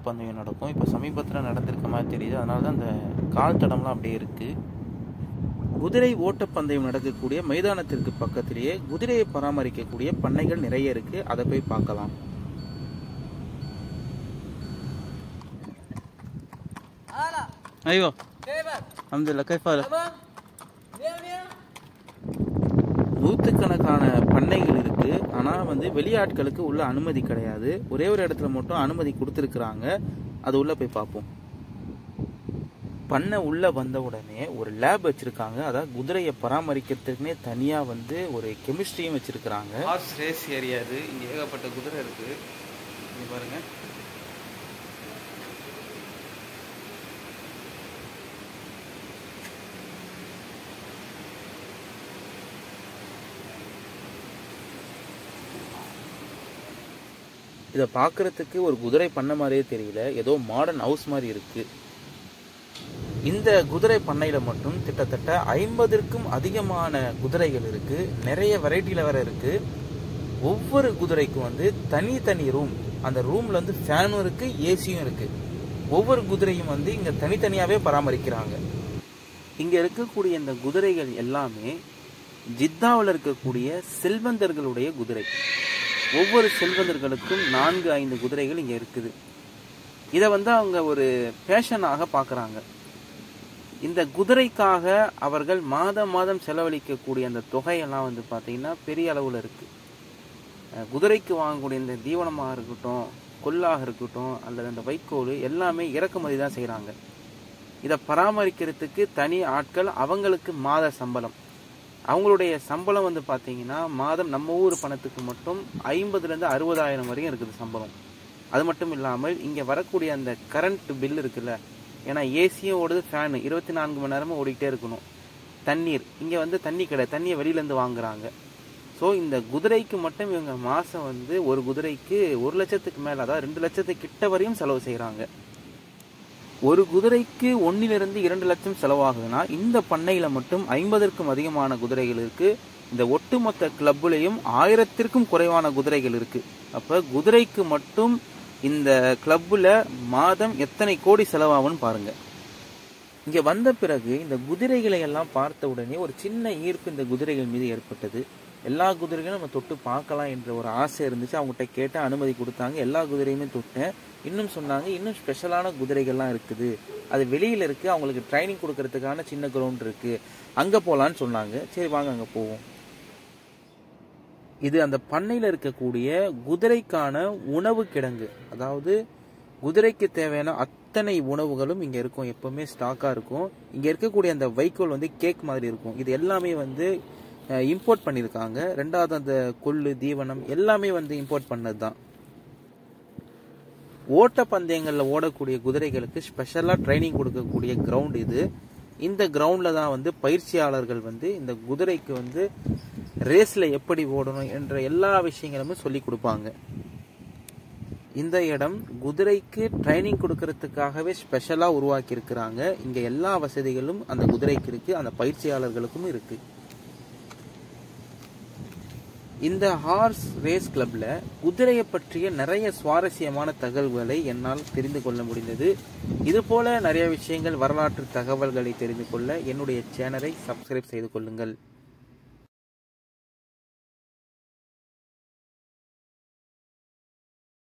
ஓட்டப்பந்தயம் நடக்கும் இப்போ சமீபத்தில் நடந்திருக்க மாதிரி தெரியுது அதனால தான் அந்த கால் தடம்லாம் அப்படியே இருக்குது குதிரை ஓட்டப்பந்தயம் நடக்கக்கூடிய மைதானத்திற்கு பக்கத்திலேயே குதிரையை பராமரிக்கக்கூடிய பண்ணைகள் நிறைய இருக்குது அதை போய் பார்க்கலாம் ஐயோ அஹமதுல்லா கைஃபால நூற்றுக்கணக்கான பண்ணைகள் இருக்கு ஆனா வந்து வெளியாட்களுக்கு உள்ள அனுமதி கிடையாது ஒரே ஒரு இடத்துல மட்டும் அனுமதி கொடுத்துருக்குறாங்க அது உள்ள போய் பார்ப்போம் பண்ணை உள்ள வந்த உடனே ஒரு லேப் வச்சிருக்காங்க அதாவது குதிரையை பராமரிக்கிறதுக்குனே தனியா வந்து ஒரு கெமிஸ்ட்ரியும் வச்சிருக்கிறாங்க ஹார்ஸ் ரேஸ் ஏரியா இது இங்க ஏகப்பட்ட குதிரை இருக்கு இங்க பாருங்க இதை பார்க்கறதுக்கு ஒரு குதிரை பண்ண மாதிரியே தெரியல ஏதோ மாடர்ன் ஹவுஸ் மாதிரி இருக்கு இந்த குதிரை பண்ணையில மட்டும் கிட்டத்தட்ட ஐம்பதிற்கும் அதிகமான குதிரைகள் இருக்கு நிறைய வெரைட்டியில வேற இருக்கு ஒவ்வொரு குதிரைக்கும் வந்து தனித்தனி ரூம் அந்த ரூம்ல வந்து ஃபேனும் இருக்கு ஏசியும் இருக்கு ஒவ்வொரு குதிரையும் வந்து இங்க தனித்தனியாவே பராமரிக்கிறாங்க இங்க இருக்கக்கூடிய இந்த குதிரைகள் எல்லாமே ஜித்தாவில் இருக்கக்கூடிய செல்வந்தர்களுடைய குதிரை ஒவ்வொரு செல்வந்தர்களுக்கும் நான்கு ஐந்து குதிரைகள் இங்க இருக்குது இதை வந்து அவங்க ஒரு பேஷனாக பார்க்குறாங்க இந்த குதிரைக்காக அவர்கள் மாதம் மாதம் செலவழிக்கக்கூடிய அந்த தொகையெல்லாம் வந்து பார்த்தீங்கன்னா பெரிய அளவில் இருக்கு அஹ் குதிரைக்கு வாங்கக்கூடிய இந்த தீவனமாக இருக்கட்டும் கொல்லாக இருக்கட்டும் அல்லது அந்த வைக்கோல் எல்லாமே இறக்குமதி தான் செய்கிறாங்க இதை பராமரிக்கிறதுக்கு தனி ஆட்கள் அவங்களுக்கு மாத சம்பளம் அவங்களுடைய சம்பளம் வந்து பார்த்தீங்கன்னா மாதம் நம்ம ஊர் பணத்துக்கு மட்டும் ஐம்பதுலேருந்து அறுபதாயிரம் வரையும் இருக்குது சம்பளம் அது மட்டும் இல்லாமல் இங்கே வரக்கூடிய அந்த கரண்ட் பில் இருக்குல்ல ஏன்னா ஏசியும் ஓடுது ஃபேனு இருபத்தி நான்கு மணி நேரமும் ஓடிக்கிட்டே இருக்கணும் தண்ணீர் இங்கே வந்து தண்ணி கிடையாது தண்ணியை வெளியிலேருந்து வாங்குறாங்க ஸோ இந்த குதிரைக்கு மட்டும் இவங்க மாதம் வந்து ஒரு குதிரைக்கு ஒரு லட்சத்துக்கு மேலே அதாவது ரெண்டு லட்சத்துக்கு கிட்ட வரையும் செலவு செய்கிறாங்க ஒரு குதிரைக்கு ஒன்னிலிருந்து இரண்டு லட்சம் செலவாகுதுன்னா இந்த பண்ணையில மட்டும் ஐம்பதற்கும் அதிகமான குதிரைகள் இருக்கு இந்த ஒட்டுமொத்த கிளப்புலையும் ஆயிரத்திற்கும் குறைவான குதிரைகள் இருக்கு அப்ப குதிரைக்கு மட்டும் இந்த கிளப்புல மாதம் எத்தனை கோடி செலவாகும்னு பாருங்க இங்க வந்த பிறகு இந்த குதிரைகளை எல்லாம் பார்த்த உடனே ஒரு சின்ன ஈர்ப்பு இந்த குதிரைகள் மீது ஏற்பட்டது எல்லா குதிரைகளும் நம்ம தொட்டு பார்க்கலாம் என்ற ஒரு ஆசை இருந்துச்சு அவங்ககிட்ட கேட்ட அனுமதி கொடுத்தாங்க எல்லா குதிரையுமே தொட்டேன் இன்னும் சொன்னாங்க இன்னும் ஸ்பெஷலான குதிரைகள்லாம் இருக்குது அது வெளியில இருக்கு அவங்களுக்கு ட்ரைனிங் கொடுக்கறதுக்கான சின்ன கிரவுண்ட் இருக்கு அங்க போலான்னு சொன்னாங்க சரி வாங்க அங்க போவோம் இது அந்த பண்ணையில இருக்கக்கூடிய குதிரைக்கான உணவு கிடங்கு அதாவது குதிரைக்கு தேவையான அத்தனை உணவுகளும் இங்க இருக்கும் எப்பவுமே ஸ்டாக்கா இருக்கும் இங்க இருக்கக்கூடிய அந்த வைக்கோல் வந்து கேக் மாதிரி இருக்கும் இது எல்லாமே வந்து இம்போர்ட் பண்ணியிருக்காங்க ரெண்டாவது அந்த கொள்ளு தீவனம் எல்லாமே வந்து இம்போர்ட் பண்ணது தான் ஓட்ட பந்தயங்கள்ல ஓடக்கூடிய குதிரைகளுக்கு ஸ்பெஷலா ட்ரைனிங் கொடுக்கக்கூடிய கிரவுண்ட் இது இந்த கிரவுண்ட்ல தான் வந்து பயிற்சியாளர்கள் வந்து இந்த குதிரைக்கு வந்து ரேஸ்ல எப்படி ஓடணும் என்ற எல்லா விஷயங்களுமே சொல்லி கொடுப்பாங்க இந்த இடம் குதிரைக்கு ட்ரைனிங் கொடுக்கறதுக்காகவே ஸ்பெஷலா உருவாக்கி இருக்கிறாங்க இங்க எல்லா வசதிகளும் அந்த குதிரைக்கு இருக்கு அந்த பயிற்சியாளர்களுக்கும் இருக்கு இந்த ஹார்ஸ் ரேஸ் கிளப்ல குதிரையை பற்றிய நிறைய சுவாரஸ்யமான தகவல்களை என்னால் தெரிந்து கொள்ள முடிந்தது இது போல நிறைய விஷயங்கள் வரலாற்று தகவல்களை தெரிந்து கொள்ள என்னுடைய சேனலை சப்ஸ்கிரைப் செய்து கொள்ளுங்கள்